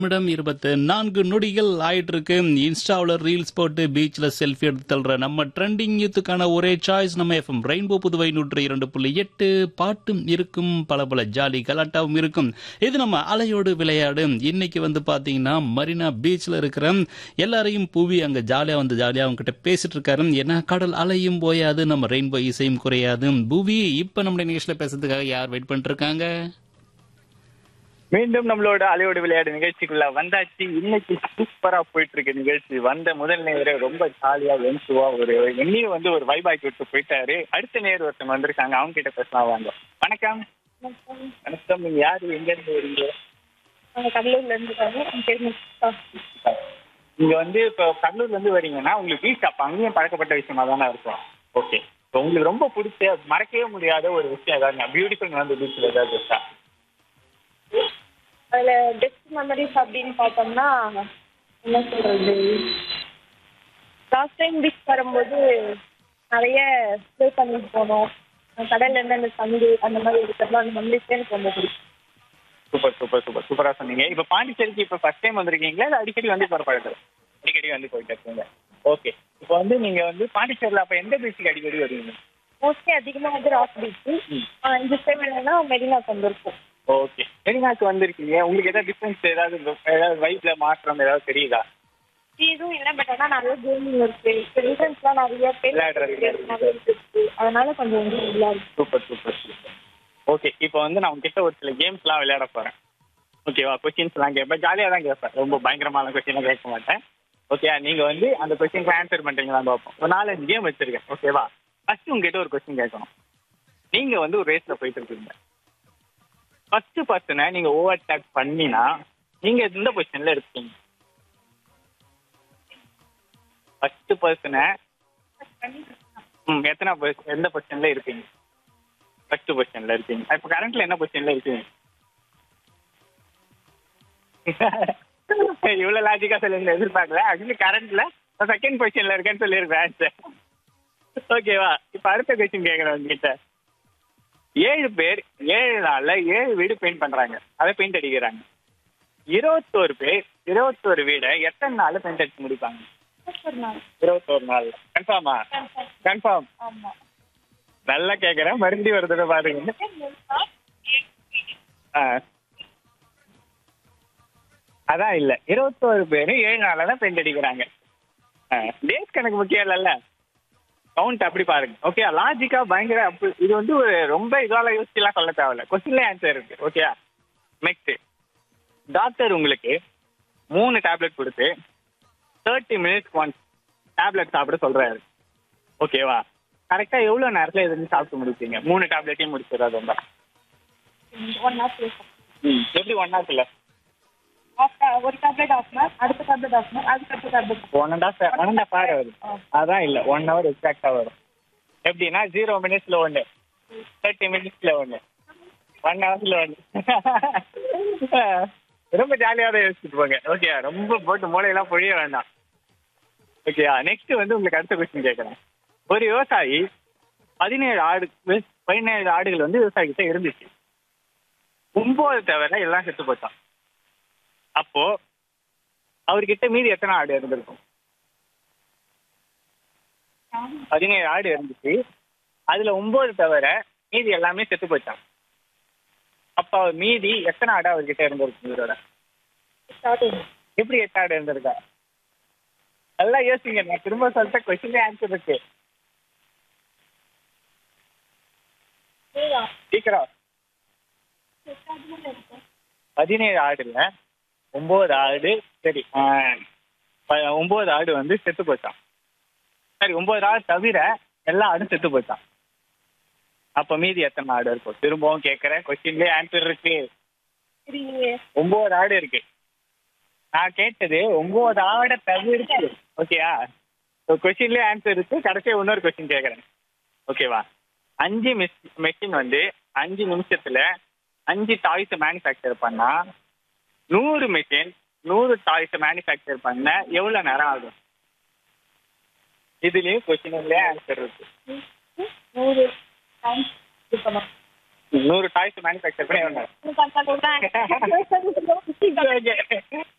நிமிடம் இருபத்து நான்கு நொடிகள் ஆயிட்டு இருக்கு இன்ஸ்டாவில் ரீல்ஸ் போட்டு பீச்ல செல்ஃபி எடுத்து தள்ளுற நம்ம ட்ரெண்டிங் யூத்துக்கான ஒரே சாய்ஸ் நம்ம எஃப்எம் ரெயின்போ புதுவை நூற்றி இரண்டு புள்ளி எட்டு பாட்டும் இருக்கும் பல பல ஜாலி கலாட்டாவும் இருக்கும் இது நம்ம அலையோடு விளையாடு இன்னைக்கு வந்து பாத்தீங்கன்னா மரீனா பீச்ல இருக்கிற எல்லாரையும் பூவி அங்க ஜாலியா வந்து ஜாலியா அவங்க கிட்ட பேசிட்டு இருக்காரு ஏன்னா கடல் அலையும் போயாது நம்ம ரெயின்போ இசையும் குறையாது பூவி இப்ப நம்முடைய நிகழ்ச்சியில பேசுறதுக்காக யார் வெயிட் பண்ணிட்டு இருக்காங்க மீண்டும் நம்மளோட அலையோடு விளையாடு நிகழ்ச்சிக்குள்ள வந்தாச்சு இன்னைக்கு சூப்பரா போயிட்டு இருக்கு நிகழ்ச்சி வந்த முதல் நேர ரொம்ப ஜாலியா வென்சுவா ஒரு என்னையும் வந்து ஒரு வைபாக்கி விட்டு போயிட்டாரு அடுத்த நேர் ஒருத்தவங்க வந்திருக்காங்க அவங்க கிட்ட பேசலாம் வாங்க வணக்கம் வணக்கம் நீங்க யாரு எங்க இருந்து வரீங்க நாங்க கடலூர்ல இருந்து வரோம். என் பேர் முஸ்தா. நீங்க வந்து இப்போ கடலூர்ல இருந்து வரீங்கன்னா உங்களுக்கு பீச் அப்ப அங்கேயும் பழக்கப்பட்ட விஷயமா தானே இருக்கும் ஓகே இப்போ உங்களுக்கு ரொம்ப பிடிச்ச மறக்கவே முடியாத ஒரு விஷயம் ஏதாவது பியூட்டிஃபுல் வந்து பீச்சில் ஏதாவது இருக்கா அதுல பெஸ்ட் மெமரிஸ் அப்படின்னு பார்த்தோம்னா என்ன சொல்றது லாஸ்ட் டைம் பீச் வரும்போது நிறைய ப்ளே பண்ணிட்டு போனோம் கடல்ல இருந்து அந்த சங்கு அந்த மாதிரி இருக்கிறதுலாம் அந்த மெமரிஸ் எனக்கு ரொம்ப பிடிக்கும் சூப்பர் சூப்பர் சூப்பர் சூப்பரா சொன்னீங்க இப்போ பாண்டிச்சேரிக்கு இப்போ ஃபர்ஸ்ட் டைம் வந்திருக்கீங்களா இல்லை அடிக்கடி வந்து போகிற பழக்கம் அடிக்கடி வந்து போயிட்டு இருக்கீங்க ஓகே இப்போ வந்து நீங்க வந்து பாண்டிச்சேரியில் அப்போ எந்த பீச்சுக்கு அடிக்கடி வருவீங்க மோஸ்ட்லி அதிகமா வந்து ராக் பீச் ம். இந்த டைம் என்னன்னா மெரினாக்கு வந்திருக்கோம் ஓகே மெரினாக்கு வந்திருக்கீங்க உங்களுக்கு ஏதாவது டிஃப்ரென்ஸ் ஏதாவது ஏதாவது வைப்ல மாற்றம் ஏதாவது தெரியுதா எதுவும் இல்லை பட் ஆனா நிறைய கேமிங் இருக்கு என்ட்ரன்ஸ்லாம் நிறைய பேர் விளையாடுறதுக்கு நிறைய இருக்கு அதனால கொஞ்சம் நல்லா இருக்கு சூப்பர் சூப்பர் சூப்பர் ஓகே இப்போ வந்து நான் உங்ககிட்ட ஒரு சில கேம்ஸ்லாம் விளையாட போறேன் ஓகேவா கொஸ்டின்ஸ்லாம் கேட்பேன் ஜாலியாக தான் கேட்பேன் ரொம்ப பயங்கரமான கொஸ்டின்லாம் கேட்க மாட்டேன் ஓகே நீங்க வந்து அந்த கொஸ்டினுக்கு ஆன்சர் பண்றீங்களா பார்ப்போம் ஒரு நாலஞ்சு கேம் வச்சிருக்கேன் ஓகேவா ஃபர்ஸ்ட் உங்ககிட்ட ஒரு கொஸ்டின் கேட்கணும் நீங்க வந்து ஒரு ரேஸ்ல போயிட்டு இருக்கீங்க ஃபர்ஸ்ட் பர்சனை நீங்க ஓவர் டேக் பண்ணினா நீங்க எந்த பொசிஷன்ல இருக்கீங்க ஃபர்ஸ்ட் பர்சனை ம் எத்தனை பொசி- எந்த பொசிஷன்ல இருக்கீங்க ஃபர்ஸ்ட் பொசிஷன்ல இருக்கீங்க இப்போ கரண்ட்ல என்ன பொசிஷன்ல இருக்கீங்க இவ்வளவு லாஜிக்கா சொல்லுங்க எதிர்பார்க்கல ஆக்சுவலி கரண்ட்ல செகண்ட் பொசிஷன்ல இருக்கேன்னு சொல்லியிருக்கேன் ஆன்சர் ஓகேவா இப்ப அடுத்த கொஸ்டின் கேக்குறேன் உங்ககிட்ட ஏழு பேர் ஏழு நாள்ல ஏழு வீடு பெயிண்ட் பண்றாங்க அதை பெயிண்ட் அடிக்கிறாங்க இருபத்தோரு பேர் இருபத்தோரு வீடை எத்தனை நாள்ல பெயிண்ட் அடிச்சு முடிப்பாங்க இருபத்தோரு நாள் கன்ஃபார்மா கன்ஃபார்ம் ஆமா நல்லா கேக்குறேன் மறுபடியும் ஒரு தடவை பாருங்க ஆ. அதான் இல்ல இருபத்தோரு பேரும் ஏழு நாள்ல தான் பெயிண்ட் அடிக்கிறாங்க டேஸ் கணக்கு முக்கியம் இல்லைல்ல கவுண்ட் அப்படி பாருங்க ஓகே லாஜிக்கா பயங்கர அப்படி இது வந்து ஒரு ரொம்ப இதால யோசிச்சுலாம் சொல்ல தேவையில்ல கொஸ்டின்ல ஆன்சர் இருக்கு ஓகே நெக்ஸ்ட் டாக்டர் உங்களுக்கு மூணு டேப்லெட் கொடுத்து தேர்ட்டி மினிட்ஸ் ஒன் டேப்லெட் சாப்பிட சொல்றாரு ஓகேவா கரெக்டா எவ்வளவு நேரத்துல இது வந்து சாப்பிட்டு முடிப்பீங்க மூணு டேப்லெட்டையும் முடிச்சிடாது வந்தா ஒன் ஹவர் ம் எப்படி ஒன் ஹவர்ல ஒரு டேப்லெட் ஆஃப் ஹவர் அடுத்த டேப்லெட் ஆஃப் ஹவர் அதுக்கு அடுத்த tablet one and half one and half hour வருது அதான் இல்ல ஒன் ஹவர் எக்ஸாக்டா வரும் எப்படின்னா ஜீரோ மினிட்ஸ்ல ஒன்று தேர்ட்டி மினிட்ஸ்ல ஒன்று ஒன் ஹவர்ஸ்ல ஒன்று ரொம்ப ஜாலியாக தான் யோசிச்சுட்டு போங்க ஓகே ரொம்ப போட்டு மூளையெல்லாம் பொழிய வேண்டாம் ஓகேயா நெக்ஸ்ட் வந்து உங்களுக்கு அடுத்த கொஸ்டின் கேட்குறேன் ஒரு விவசாயி பதினேழு ஆடு பதினேழு ஆடுகள் வந்து விவசாயி கிட்ட இருந்துச்சு ஒன்பது தவிர எல்லாம் செத்து போச்சான் அப்போ அவர்கிட்ட மீதி எத்தனை ஆடு இருந்திருக்கும் பதினேழு ஆடு இருந்துச்சு அதுல ஒன்பது தவிர மீதி எல்லாமே செத்து போச்சான் அப்ப அவர் மீதி எத்தனை ஆடு அவர்கிட்ட இருந்திருக்கும் இதோட ஸ்டார்டிங் எப்படி எட்டு ஆடு இருந்திருக்கா நல்லா யோசிங்க நான் திரும்ப சொல்லிட்ட கொஸ்டின் ஆன்சர் இருக்கு சீக்கிரம் பதினேழு ஆடுல ஒன்பது ஆடு சரி ஆ, ப- ஒன்பது ஆடு வந்து செத்து போச்சான் சரி ஒன்பது ஆடு தவிர எல்லா ஆடும் செத்து போச்சான் அப்ப மீதி எத்தனை ஆடு இருக்கும் திரும்பவும் கேட்கறேன் கொஸ்டின்லயே ஆன்சர் இருக்கு ஒன்பது ஆடு இருக்கு நான் கேட்டது ஒன்பது ஆடை தவிர்த்து ஓகேயா கொஸ்டின்லயே ஆன்சர் இருக்கு கடைசியா இன்னொரு கொஸ்டின் கேட்கறேன் ஓகேவா அஞ்சு மிஸ் மெஷின் வந்து அஞ்சு நிமிஷத்துல அஞ்சு டாய்ஸ் மேனுஃபேக்சர் பண்ணா நூறு மெஷின் நூறு டாய்ஸ் மேனுஃபேக்சர் பண்ண எவ்வளவு நேரம் ஆகும் இதுலயும் கொஸ்டின்லயே ஆன்சர் இருக்கு நூறு டைம்ஸ் இது பண்ணோம் நூறு டாய்ஸ் மேனுஃபேக்சர் பண்ணி வந்தாங்க எனக்கு அந்த அளவுக்கு தான்